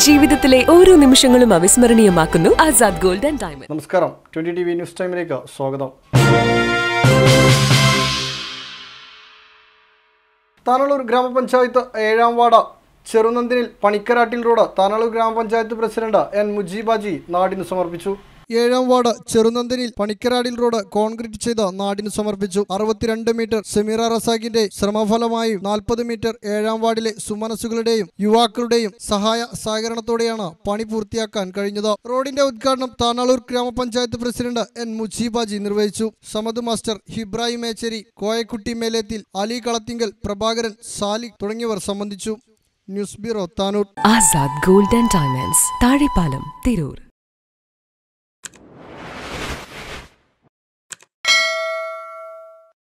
ജീവിതത്തിലെ ഓരോ നിമിഷങ്ങളും അവിസ്മരണീയമാക്കുന്നു ആസാദ് ഗോൾഡ് ആൻഡ് ഡയമണ്ട് നമസ്കാരം ട്വന്റി ടി വി ന്യൂസ് ടൈമിലേക്ക് സ്വാഗതം താനളൂർ ഗ്രാമപഞ്ചായത്ത് ഏഴാം വാർഡ് ചെറുനന്ദിനിൽ പണിക്കരാട്ടിൽ റോഡ് താനളൂർ ഗ്രാമപഞ്ചായത്ത് പ്രസിഡന്റ് എൻ മുജീബാജി നാടിന് സമർപ്പിച്ചു ഏഴാം വാർഡ് ചെറുനന്ദിനിൽ പണിക്കരാടിൽ റോഡ് കോൺക്രീറ്റ് ചെയ്ത് നാടിന് സമർപ്പിച്ചു അറുപത്തിരണ്ട് മീറ്റർ സെമീറ റസാഖിന്റെ ശ്രമഫലമായി നാൽപ്പത് മീറ്റർ ഏഴാം വാർഡിലെ സുമനസുകളുടെയും യുവാക്കളുടെയും സഹായ സഹകരണത്തോടെയാണ് പണി പൂർത്തിയാക്കാൻ കഴിഞ്ഞത് റോഡിന്റെ ഉദ്ഘാടനം താനാളൂർ ഗ്രാമപഞ്ചായത്ത് പ്രസിഡന്റ് എൻ മുജീബാജി നിർവഹിച്ചു സമദ് മാസ്റ്റർ ഹിബ്രാഹിം മേച്ചേരി കോയക്കുട്ടി മേലേത്തിൽ അലി കളത്തിങ്കൽ പ്രഭാകരൻ സാലിക് തുടങ്ങിയവർ സംബന്ധിച്ചു news bureau Tanur Azad gold and diamonds Thazhepalam Tirur